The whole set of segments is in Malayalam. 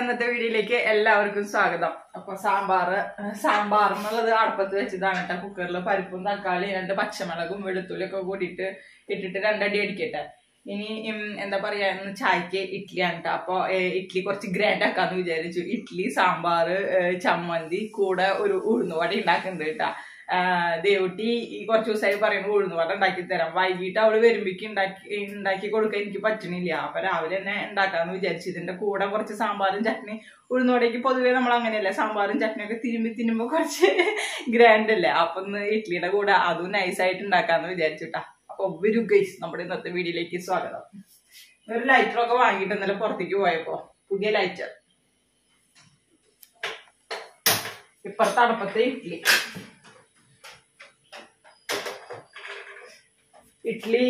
ഇന്നത്തെ വീഡിയോയിലേക്ക് എല്ലാവർക്കും സ്വാഗതം അപ്പൊ സാമ്പാറ് സാമ്പാർ എന്നുള്ളത് അടുപ്പത്ത് വെച്ചതാണ് കേട്ടോ കുക്കറിൽ പരിപ്പും തക്കാളി രണ്ട് പച്ചമുളകും വെളുത്തുള്ളി ഒക്കെ കൂടിയിട്ട് ഇട്ടിട്ട് രണ്ടടി അടിക്കട്ടെ ഇനി ഉം, എന്താ പറയാ ഇന്ന് ചായക്ക് ഇഡ്ഡലിയാണ് കേട്ടോ അപ്പൊ ഏഹ്, ഇഡ്ഡലി കുറച്ച് ഗ്രാൻഡ് ആക്കാന്ന് വിചാരിച്ചു ഇഡ്ഡലി സാമ്പാറ് ഏഹ്, ചമ്മന്തി കൂടെ ഒരു ഉഴുന്നുവട ഉണ്ടാക്കുന്നുണ്ട് കേട്ടാ ദേവുട്ടി ഈ കുറച്ച് ദിവസമായി പറയുന്നു ഉഴുന്നുവട ഉണ്ടാക്കി തരാം വൈകിട്ട് അവള് വരുമ്പോഴേക്ക് ഉണ്ടാക്കി ഉണ്ടാക്കി കൊടുക്കാൻ എനിക്ക് പറ്റണില്ല അപ്പൊ രാവിലെ തന്നെ ഉണ്ടാക്കാന്ന് വിചാരിച്ചു ഇതിന്റെ കൂടെ കുറച്ച് സാമ്പാറും ചട്നി ഉഴുന്നുവടയ്ക്ക് പൊതുവെ നമ്മൾ അങ്ങനെയല്ല സാമ്പാറും ചട്നിയൊക്കെ തിരുമ്പി തിരുമ്പോ കുറച്ച് ഗ്രാൻഡ് അല്ലേ അപ്പൊ ഒന്ന് ഇഡ്ഡലിയുടെ കൂടെ അതും നൈസായിട്ട് ഉണ്ടാക്കാന്ന് വിചാരിച്ചുട്ടാ അപ്പൊ ഒരു ഗൈസ് നമ്മുടെ ഇന്നത്തെ വീഡിയോയിലേക്ക് സ്വാഗതം ഒരു ലൈറ്ററൊക്കെ വാങ്ങിയിട്ട് ഇന്നലെ പുറത്തേക്ക് പോയപ്പോ പുതിയ ലൈറ്റർ ഇപ്പുറത്തെ അടുപ്പത്തെ ഇഡ്ഡലി ഇഡ്ഡലി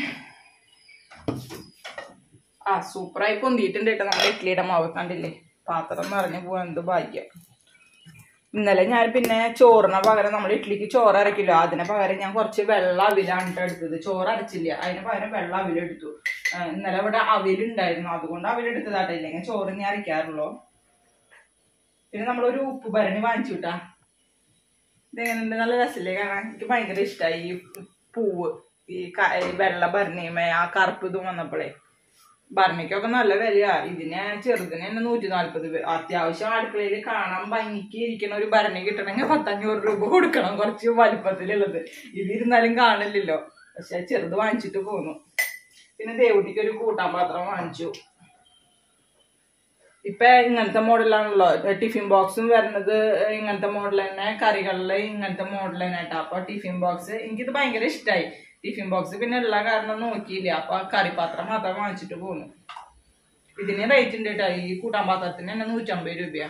ആ സൂപ്പറായി പൊന്തിയിട്ടുണ്ട് കേട്ടോ നമ്മുടെ ഇഡ്ഡലിയുടെ മാവ് കണ്ടില്ലേ പാത്രം നിറഞ്ഞു പോകാൻ എന്ത് ഭാഗ്യം ഇന്നലെ ഞാൻ പിന്നെ ചോറിന് പകരം നമ്മൾ ഇഡ്ഡലിക്ക് ചോറ് അരക്കില്ലോ അതിന് പകരം ഞാൻ കുറച്ച് വെള്ള അവിലാണ് ട്ടോ എടുത്തത് ചോറ് അരച്ചില്ല അതിന് പകരം വെള്ള അവിലെടുത്തു ആ, ഇന്നലെ ഇവിടെ അവിലുണ്ടായിരുന്നു അതുകൊണ്ട് അവിലെടുത്തതാട്ടെ ഇല്ലെങ്കിൽ ചോറ് ഞാൻ അരയ്ക്കാറുള്ളൂ പിന്നെ നമ്മളൊരു ഉപ്പ് ഭരണി വാങ്ങിച്ചു കിട്ടാ ഇതെങ്ങനെയുണ്ട് നല്ല രസമില്ലേ കാണാൻ എനിക്ക് ഭയങ്കര ഇഷ്ടമായി ഈ പൂവ് ഈ ക- ഈ വെള്ള ഭരണിയുമേ ആ കറുപ്പ് ഇതും വന്നപ്പോഴേ ഭരണിക്കൊക്കെ നല്ല വിലയാ ഇതിന് ചെറുതിന് തന്നെ നൂറ്റി നാല്പത് അത്യാവശ്യം അടുക്കളയിൽ കാണാൻ ഭംഗിക്ക് ഇരിക്കുന്ന ഒരു ഭരണി കിട്ടണമെങ്കിൽ പത്തഞ്ഞൂറ് രൂപ കൊടുക്കണം കുറച്ച് വലിപ്പത്തിലുള്ളത് ഇതിരുന്നാലും കാണില്ലല്ലോ പക്ഷെ ചെറുത് വാങ്ങിച്ചിട്ട് പോന്നു പിന്നെ ദേവുട്ടിക്ക് ഒരു കൂട്ടാൻ പാത്രം വാങ്ങിച്ചു ഇപ്പൊ ഇങ്ങനത്തെ മോഡലാണല്ലോ ടിഫിൻ ബോക്സും വരുന്നത് ഇങ്ങനത്തെ മോഡൽ തന്നെ കറികളില് ഇങ്ങനത്തെ മോഡൽ തന്നെ കേട്ടോ അപ്പൊ ടിഫിൻ ബോക്സ് എനിക്കിത് ഭയങ്കര ഇഷ്ടമായി ടിഫിൻ ബോക്സ് പിന്നെ ഉള്ള കാരണം നോക്കിയില്ല അപ്പൊ കറിപാത്രം മാത്രം വാങ്ങിച്ചിട്ട് പോന്നു ഇതിന് റേറ്റ് ഉണ്ട് കേട്ടോ ഈ കൂട്ടാൻ പാത്രത്തിന് തന്നെ നൂറ്റമ്പത് രൂപയാ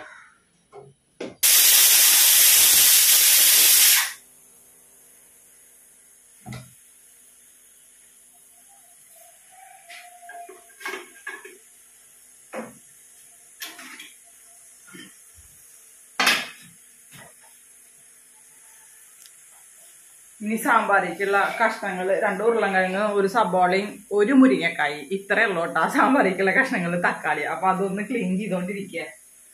ഇനി സാമ്പാറിക്കുള്ള കഷ്ണങ്ങൾ രണ്ട് ഉരുളൻകിഴങ്ങ് ഒരു സബോളയും ഒരു മുരിങ്ങക്കായി ഇത്രയേ ഉള്ളൂ കേട്ടോ സാമ്പാറിക്കുള്ള കഷ്ണങ്ങൾ തക്കാളി അപ്പൊ അതൊന്ന് ക്ലീൻ ചെയ്തോണ്ടിരിക്കുക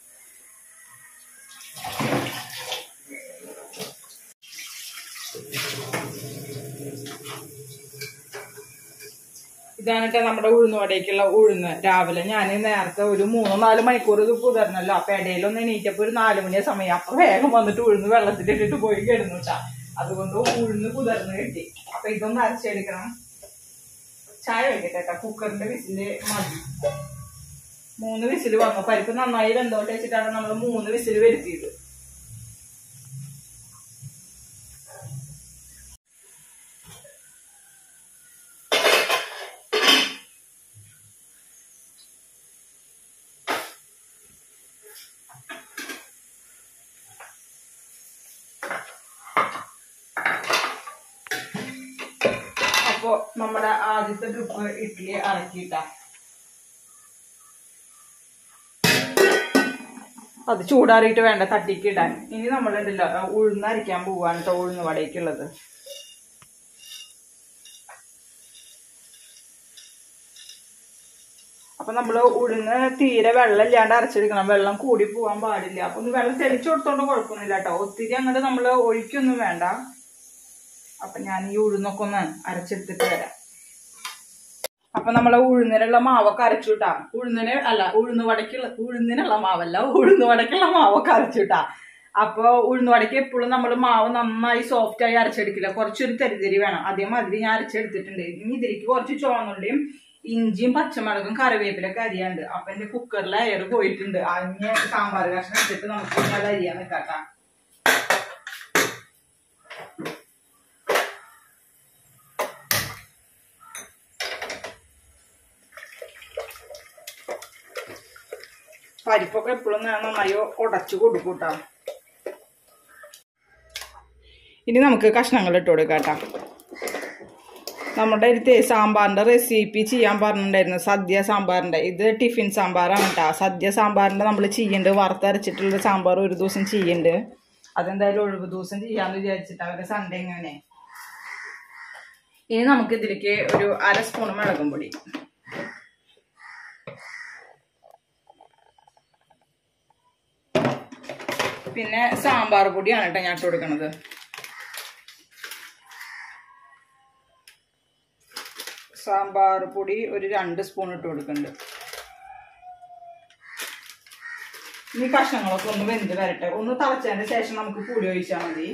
ഇതാണ് കേട്ടോ നമ്മുടെ ഉഴുന്നുവടയ്ക്കുള്ള ഉഴുന്ന് രാവിലെ ഞാൻ നേരത്തെ ഒരു മൂന്നോ നാല് മണിക്കൂർ ഇത് കുതിർന്നല്ലോ അപ്പൊ ഇടയിലൊന്ന് എണീറ്റപ്പോ ഒരു നാല് മണിയ സമയം അപ്പൊ വേഗം വന്നിട്ട് ഉഴുന്ന് വെള്ളത്തിലിട്ടിട്ട് പോയി കിടന്നു കേട്ടാ അതുകൊണ്ട് ഉഴുന്ന് കുതിർന്ന് കിട്ടി അപ്പൊ ഇതൊന്ന് അരച്ചെടുക്കണം ചായ വെക്കട്ടെ കേട്ടോ കുക്കറിന്റെ വിസില് മതി മൂന്ന് വിസില് വന്നു പരിപ്പ് നന്നായി വെന്തോട്ട് വെച്ചിട്ടാണ് നമ്മൾ മൂന്ന് വിസില് വരുത്തിയത് അപ്പൊ നമ്മുടെ ആദ്യത്തെ ട്രിപ്പ് ഇഡ്ഡലി ഇറക്കിയിട്ടാ അത് ചൂടാറിയിട്ട് വേണ്ട തട്ടിക്ക് ഇടാൻ ഇനി നമ്മളുണ്ടല്ലോ ഉഴുന്ന് അരയ്ക്കാൻ പോവാണ് കേട്ടോ ഉഴുന്ന് വടയ്ക്കുള്ളത് അപ്പൊ നമ്മള് ഉഴുന്ന് തീരെ വെള്ളം ഇല്ലാണ്ട് അരച്ചെടുക്കണം വെള്ളം കൂടി പോവാൻ പാടില്ല അപ്പൊ ഒന്ന് വെള്ളം തെളിച്ചു കൊടുത്തോണ്ട് കുഴപ്പമൊന്നുമില്ല കേട്ടോ ഒത്തിരി അങ്ങോട്ട് നമ്മള് ഒഴിക്കൊന്നും വേണ്ട അപ്പൊ ഞാൻ ഈ ഉഴുന്നൊക്കെ ഒന്ന് അരച്ചെടുത്തിട്ട് വരാം അപ്പൊ നമ്മളെ ഉഴുന്നിനുള്ള മാവൊക്കെ അരച്ചുട്ടാ ഉഴുന്നിന് അല്ല ഉഴുന്ന് വടക്കുള്ള ഉഴുന്നിനുള്ള മാവല്ല ഉഴുന്ന് വടക്കുള്ള മാവൊക്കെ അരച്ചുട്ടാ അപ്പൊ ഉഴുന്ന് വടക്ക് എപ്പോഴും നമ്മൾ മാവ് നന്നായി സോഫ്റ്റ് ആയി അരച്ചെടുക്കില്ല കുറച്ചൊരു തരിതരി വേണം അതേമാതിരി ഞാൻ അരച്ചെടുത്തിട്ടുണ്ട് ഇനി ഇതിലേക്ക് കുറച്ച് ചുവന്നുള്ളിയും ഇഞ്ചിയും പച്ചമുളകും കറിവേപ്പിലൊക്കെ അരിയാണ്ട് അപ്പൊ എന്റെ കുക്കറിൽ അയർ പോയിട്ടുണ്ട് അതിന് സാമ്പാർ കഷ്ണം ഇട്ടിട്ട് നമുക്ക് ഇനി അത് അരിയാൻ നിൽക്കാട്ടാ പരിപ്പൊക്കെ എപ്പോഴും നന്നായി ഉടച്ചു കൊടുക്കൂട്ടാ ഇനി നമുക്ക് കഷ്ണങ്ങൾ ഇട്ട് കൊടുക്കാം കേട്ടോ നമ്മുടെ അടുത്ത് സാമ്പാറിന്റെ റെസിപ്പി ചെയ്യാൻ പറഞ്ഞിട്ടുണ്ടായിരുന്നു സദ്യ സാമ്പാറിന്റെ ഇത് ടിഫിൻ സാമ്പാറാണ് കേട്ടോ സദ്യ സാമ്പാറിന്റെ നമ്മൾ ചെയ്യുന്നുണ്ട് വറുത്തരച്ചിട്ടുള്ള സാമ്പാർ ഒരു ദിവസം ചെയ്യുന്നുണ്ട് അതെന്തായാലും ഒഴിവ് ദിവസം ചെയ്യാന്ന് വിചാരിച്ചിട്ട് അവരുടെ സൺഡേ ഇങ്ങനെ ഇനി നമുക്ക് ഇതിലേക്ക് ഒരു അര സ്പൂൺ മുളകും പൊടി പിന്നെ സാമ്പാർ പൊടിയാണ് കേട്ടോ ഞാൻ ഇട്ട് കൊടുക്കണത് സാമ്പാർ പൊടി ഒരു രണ്ട് സ്പൂൺ ഇട്ട് കൊടുക്കുന്നുണ്ട് ഈ കഷ്ണങ്ങളൊക്കെ ഒന്ന് വെന്ത് വരട്ടെ ഒന്ന് തിളച്ചതിന് ശേഷം നമുക്ക് പുളി ഒഴിച്ചാൽ മതി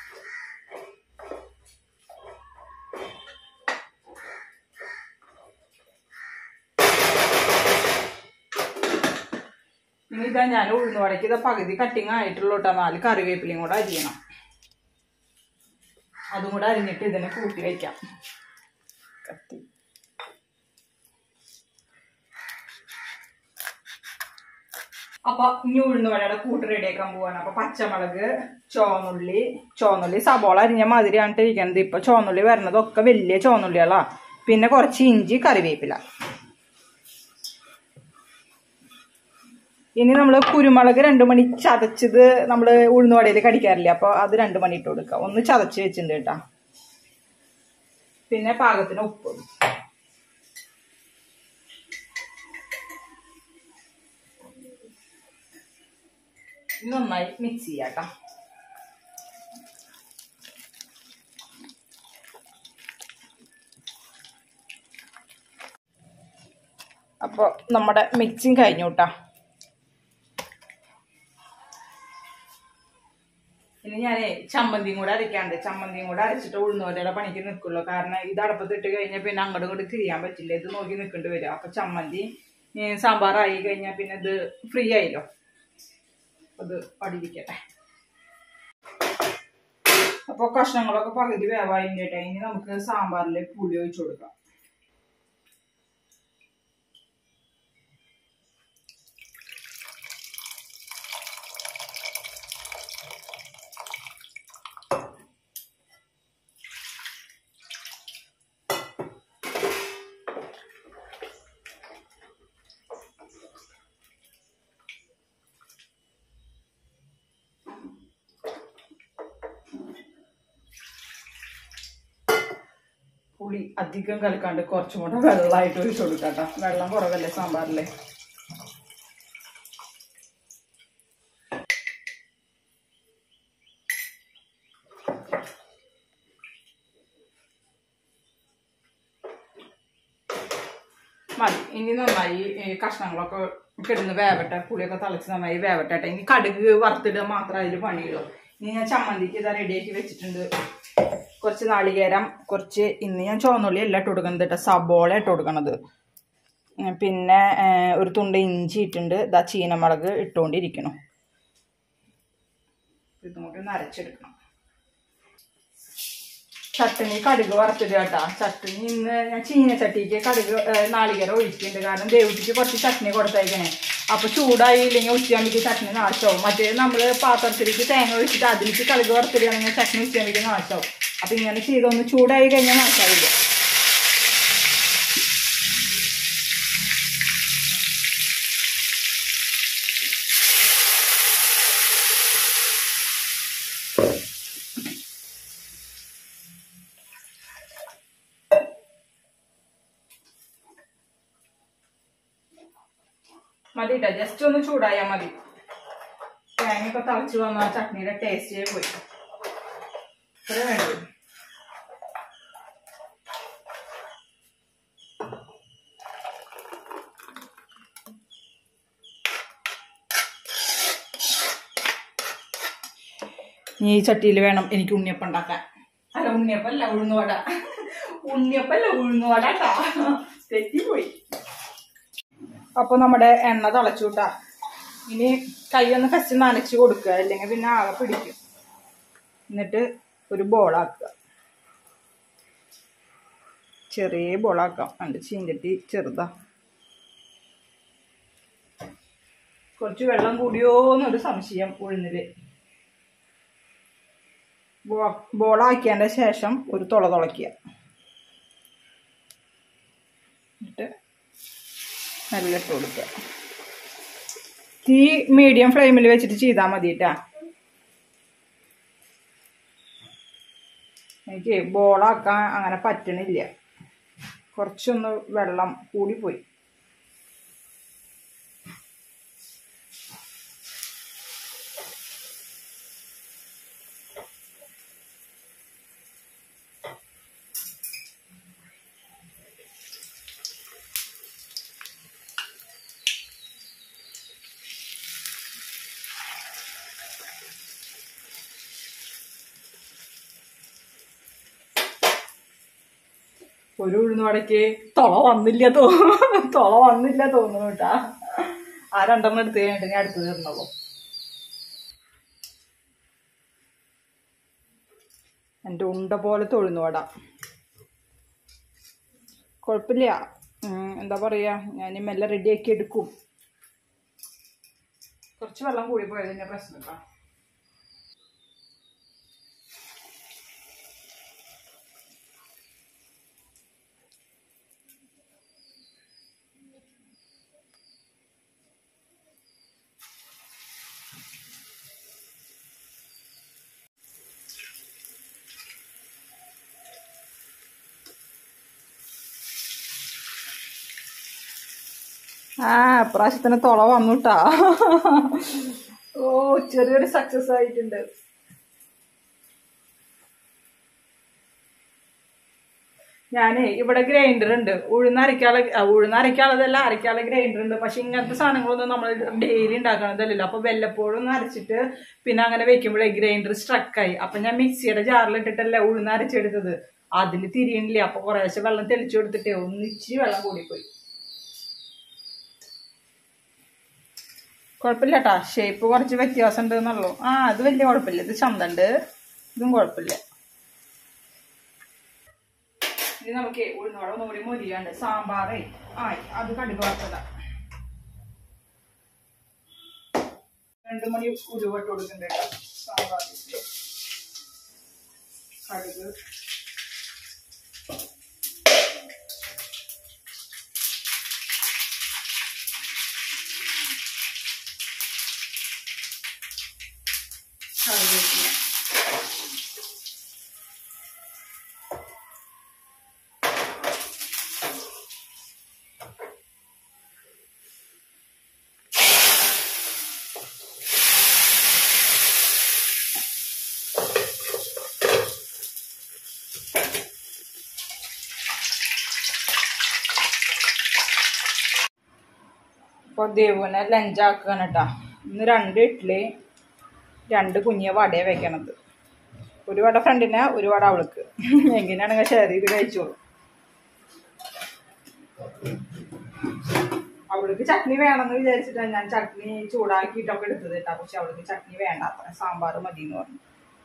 ഇനി ഇതാ ഞാൻ ഉഴുന്ന് വടക്ക് ഇതാ പകുതി കട്ടിങ് ആയിട്ടുള്ളൂ കേട്ടോ നാല് കറിവേപ്പിലയും കൂടെ അരിയണം അതും കൂടെ അരിഞ്ഞിട്ട് ഇതിനെ കൂട്ടി വയ്ക്കാം കത്തി അപ്പൊ ഇനി ഉഴുന്ന് വടയുടെ കൂട്ട് റെഡിയാക്കാൻ പോവാണ് അപ്പൊ പച്ചമുളക് ചോന്നുള്ളി ചോന്നുള്ളി സബോള അരിഞ്ഞ മാതിരിയാണ് ഇരിക്കുന്നത് ഇപ്പൊ ചോന്നുള്ളി വരണതൊക്കെ വലിയ ചോന്നുള്ളികളാ പിന്നെ കുറച്ച് ഇഞ്ചി കറിവേപ്പില ഇനി നമ്മൾ കുരുമുളക് രണ്ട് മണി ചതച്ചത് നമ്മൾ ഉഴുന്നുവടയിൽ കടിക്കാറില്ല അപ്പോൾ അത് രണ്ട് മണി ഇട്ട് കൊടുക്കുക ഒന്ന് ചതച്ച് വെച്ചിട്ടുണ്ട് കേട്ടാ പിന്നെ പാകത്തിന് ഉപ്പ് ഇത് നന്നായി മിക്സ് ചെയ്യാട്ടോ അപ്പോൾ നമ്മുടെ മിക്സിങ് കഴിഞ്ഞു കേട്ടോ ഇനി ഞാനേ ചമ്മന്തിയും കൂടെ അരയ്ക്കാണ്ട് ചമ്മന്തിയും കൂടെ അരച്ചിട്ട് ഉഴുന്നോലയുടെ പണിക്ക് നിൽക്കുള്ളൂ കാരണം ഇത് അടുപ്പത്തിട്ട് കഴിഞ്ഞാൽ പിന്നെ അങ്ങോട്ടും ഇങ്ങോട്ട് തിരിയാൻ പറ്റില്ല ഇത് നോക്കി നിൽക്കേണ്ടി വരും അപ്പൊ ചമ്മന്തി ഏ, സാമ്പാറായി കഴിഞ്ഞാൽ പിന്നെ ഇത് ഫ്രീ ആയില്ലോ അത് അടിയിരിക്കട്ടെ അപ്പോൾ കഷ്ണങ്ങളൊക്കെ പകുതി വേവായിട്ടുണ്ട് കേട്ടോ ഇനി നമുക്ക് സാമ്പാറിൽ പുളി ഒഴിച്ചു കൊടുക്കാം പുളി അധികം കലക്കാണ്ട് കുറച്ചും കൂടെ വെള്ളമായിട്ട് ഒഴിച്ചു കൊടുക്കാം കേട്ടോ വെള്ളം കുറവല്ലേ സാമ്പാറില് മതി ഇനി നന്നായി ഈ കഷ്ണങ്ങളൊക്കെ കിടന്ന് വേവട്ടെ പുളിയൊക്കെ തിളച്ച് നന്നായി വേവട്ടെ ഇനി കടുക് വറുത്തിടുക മാത്രമേ അതിൽ പണിയുള്ളൂ ഇനി ഞാൻ ചമ്മന്തിക്ക് ഇതാ റെഡിയാക്കി വെച്ചിട്ടുണ്ട് കുറച്ച് നാളികേരം കുറച്ച് ഇന്ന് ഞാൻ ചുവന്നുള്ളി എല്ലാം ഇട്ട് കൊടുക്കുന്നത് കേട്ടോ സബോള ഇട്ട് കൊടുക്കണത് ഉം, പിന്നെ ഏർ, ഒരു തുണ്ട് ഇഞ്ചി ഇട്ടുണ്ട് ഇതാ ചീനമുളക് ഇട്ടുകൊണ്ടിരിക്കണം ഇതും കൂടി ഒന്ന് അരച്ചെടുക്കണം ചട്ടണി കടുക് വറുത്തിടുക കേട്ടാ ചട്ടണി ഇന്ന് ഞാൻ ചീനച്ചട്ടിക്ക് കടുക് ഏർ, നാളികേരം ഒഴിക്കുന്നുണ്ട് കാരണം ദേവത്തിക്ക് കുറച്ച് ചട്നി കൊടുത്തയക്കണേ അപ്പൊ ചൂടായില്ലെങ്കിൽ ഉച്ചയാകുമ്പോൾ ചട്നി നാശമാവും മറ്റേ നമ്മൾ പാത്രത്തിലേക്ക് തേങ്ങ ഒഴിച്ചിട്ട് അതിലേക്ക് കടുക് വറുത്തിടുകയാണെങ്കിൽ ചട്നി ഉച്ചയാകുമ്പോൾ നാശമാവും അപ്പൊ ഇങ്ങനെ ചെയ്തൊന്ന് ചൂടായി കഴിഞ്ഞാൽ നാശമാവില്ല മതി കേട്ടോ ജസ്റ്റ് ഒന്ന് ചൂടായാൽ മതി തേങ്ങയൊക്കെ തിളച്ച് വന്ന ആ ചട്നിയുടെ ടേസ്റ്റേ പോയി ഇത്രേ വേണ്ടു ഈ ചട്ടിയിൽ വേണം എനിക്ക് ഉണ്ണിയപ്പം ഉണ്ടാക്കാൻ അല്ല ഉണ്ണിയപ്പല്ല ഉഴുന്നുവട ഉണ്ണിയപ്പല്ല ഉഴുന്നുവട കേട്ടോ തെറ്റിപ്പോയി അപ്പൊ നമ്മുടെ എണ്ണ തിളച്ചു കൂട്ടാ ഇനി കൈയൊന്ന് കച്ച് നനച്ച് കൊടുക്കുക അല്ലെങ്കിൽ പിന്നെ ആകെ പിടിക്കും എന്നിട്ട് ഒരു ബോളാക്കുക ചെറിയ ബോളാക്കാം അതിൻ്റെ ചീഞ്ചട്ടി ചെറുതാ കുറച്ച് വെള്ളം കൂടിയോ എന്നൊരു സംശയം ഉഴുന്നില് ബോ- ബോളാക്കിയതിൻ്റെ ശേഷം ഒരു തുള തുളയ്ക്കുക എന്നിട്ട് നല്ല ഇട്ട് കൊടുക്കുക തീ മീഡിയം ഫ്ലെയിമിൽ വെച്ചിട്ട് ചെയ്താൽ മതി കേട്ടാ എനിക്ക് ബോളാക്കാൻ അങ്ങനെ പറ്റണില്ല കുറച്ചൊന്ന് വെള്ളം കൂടിപ്പോയി ഒരു ഉഴുന്നുവടക്ക് തുള വന്നില്ല തോ തുള വന്നില്ല തോന്നുന്നു കേട്ടാ ആ രണ്ടെണ്ണം എടുത്ത് കഴിഞ്ഞിട്ട് ഞാൻ അടുത്ത് തരുന്നുള്ളൂ എൻ്റെ ഉണ്ട പോലത്തെ ഉഴുന്നുവട കുഴപ്പമില്ല ഉം, എന്താ പറയാ ഞാൻ മെല്ലെ റെഡിയാക്കി എടുക്കും കുറച്ച് വെള്ളം കൂടി പോയത് തന്നെ പ്രശ്നം കേട്ടോ ആ പ്രാവശ്യത്തിന് തുള വന്നുട്ടാ ഓ ചെറിയൊരു സക്സസ് ആയിട്ടുണ്ട് ഞാനേ ഇവിടെ ഗ്രൈൻഡർ ഉണ്ട് ഉഴുന്നരക്കാളെ ഉഴുന്നരക്കാളതല്ല അരക്കാളെ ഗ്രൈൻഡർ ഉണ്ട് പക്ഷെ ഇങ്ങനത്തെ സാധനങ്ങളൊന്നും നമ്മൾ ഡെയിലി ഉണ്ടാക്കണതല്ലല്ലോ അപ്പൊ വല്ലപ്പോഴും ഒന്ന് അരച്ചിട്ട് പിന്നെ അങ്ങനെ വെക്കുമ്പോഴേ ഗ്രൈൻഡർ സ്ട്രക്കായി അപ്പൊ ഞാൻ മിക്സിയുടെ ജാറിലിട്ടിട്ടല്ല ഉഴുന്ന് അരച്ചെടുത്തത് അതിൽ തിരിയണില്ല അപ്പൊ കുറേശ്ശെ വെള്ളം തെളിച്ചു കൊടുത്തിട്ടേ ഒന്ന് ഇച്ചിരി വെള്ളം കൂടിപ്പോയി കുഴപ്പമില്ല കേട്ടാ ഷേപ്പ് കുറച്ച് വ്യത്യാസം ഉണ്ട് എന്നുള്ളൂ ആ അത് വലിയ കുഴപ്പമില്ല ഇത് ചന്തണ്ട് ഇതും കുഴപ്പമില്ല ഇനി നമുക്ക് ഉഴുന്നോടെ ഒന്നുകൂടി മൊരിയാണ്ട് സാമ്പാറേ ആയി അത് കടുക് വറുത്തതാ രണ്ട് മണി ഉരുവട്ട് കൊടുക്കുന്നുണ്ട് കേട്ടോ സാമ്പാറിലേക്ക് കടുക് കറിവേപ്പില അപ്പോൾ ദേവുവിനെ ലഞ്ചാക്കുകയാണ് കേട്ടോ ഇന്ന് രണ്ട് ഇഡ്ഡലി രണ്ട് കുഞ്ഞിയ വടയെ വെക്കണത് ഒരു വട ഫ്രണ്ടിന് ഒരു വട അവൾക്ക് എങ്ങനെയാണെങ്കിൽ ഷെയർ ചെയ്ത് കഴിച്ചോളൂ അവൾക്ക് ചട്നി വേണമെന്ന് വിചാരിച്ചിട്ടാണ് ഞാൻ ചട്നി ചൂടാക്കിയിട്ടൊക്കെ എടുത്തത് കേട്ടോ പക്ഷെ അവൾക്ക് ചട്നി വേണ്ട അത്ര സാമ്പാർ മതി എന്ന് പറഞ്ഞു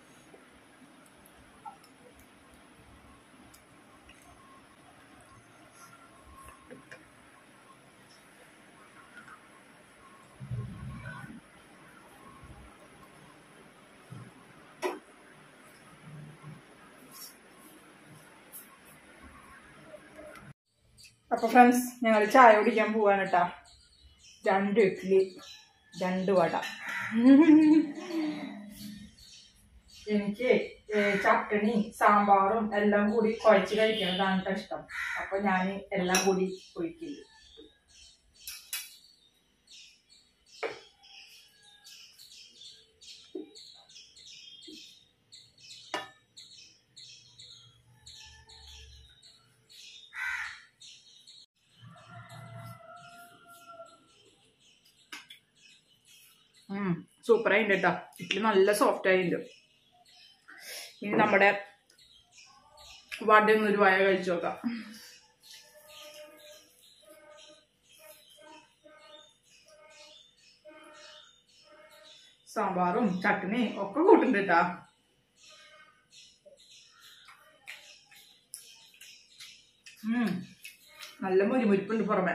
അപ്പൊ ഫ്രണ്ട്സ് ഞങ്ങൾ ചായ കുടിക്കാൻ പോവാണ് കേട്ടാ രണ്ട് ഇഡ്ഡലി രണ്ട് വട എനിക്ക് ഏ, ചട്ടണി സാമ്പാറും എല്ലാം കൂടി കുഴച്ച് കഴിക്കുന്നതാണ് ട്ടോ ഇഷ്ടം അപ്പൊ ഞാൻ എല്ലാം കൂടി ഒഴിക്കില്ല സൂപ്പർ ആയിട്ടുണ്ട് കേട്ടോ ഇഡ്ഡലി നല്ല സോഫ്റ്റ് ആയിട്ടുണ്ട് ഇനി നമ്മുടെ വട ഒരു വായ കഴിച്ചു നോക്കാം സാമ്പാറും ചട്നി ഒക്കെ കൂട്ടുണ്ട് കേട്ടാ ഉം. നല്ല മുരിമുരിപ്പുണ്ട് പുറമെ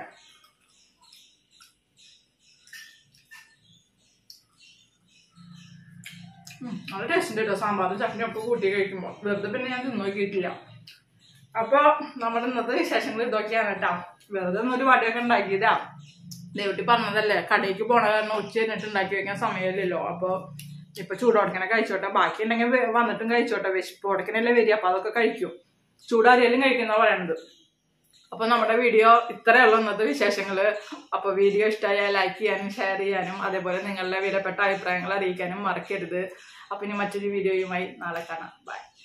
ഉം, നല്ല ടേസ്റ്റ് ഉണ്ട് കേട്ടോ സാമ്പാറും ചട്നിയും ഒക്കെ കൂട്ടി കഴിക്കുമ്പോൾ വെറുതെ പിന്നെ ഞാൻ തിന്നു നോക്കിയിട്ടില്ല അപ്പോൾ നമ്മുടെ ഇന്നത്തെ വിശേഷങ്ങൾ ഇതൊക്കെയാണ് കേട്ടോ വെറുതെ ഒന്നൊരു വടയൊക്കെ ഉണ്ടാക്കിയതാ ദേവട്ടി പറഞ്ഞതല്ലേ കടയ്ക്ക് പോണ കാരണം ഉച്ച കഴിഞ്ഞിട്ട് ഉണ്ടാക്കി വെക്കാൻ സമയമില്ലല്ലോ അപ്പോൾ ഇപ്പൊ ചൂടോടക്കനെ കഴിച്ചോട്ടെ ബാക്കി ഉണ്ടെങ്കിൽ വെ- വന്നിട്ടും കഴിച്ചോട്ടെ വിശപ്പ് ഉടക്കനല്ലേ വരിക അപ്പൊ അതൊക്കെ കഴിക്കും ചൂടാരിയാലും കഴിക്കുന്ന പറയണത് അപ്പൊ നമ്മുടെ വീഡിയോ ഇത്രയുള്ള ഇന്നത്തെ വിശേഷങ്ങള് അപ്പൊ വീഡിയോ ഇഷ്ടമായാൽ ലൈക്ക് ചെയ്യാനും ഷെയർ ചെയ്യാനും അതേപോലെ നിങ്ങളുടെ വിലപ്പെട്ട അഭിപ്രായങ്ങൾ അറിയിക്കാനും മറക്കരുത് അപ്പൊ ഇനി മറ്റൊരു വീഡിയോയുമായി നാളെ കാണാം ബൈ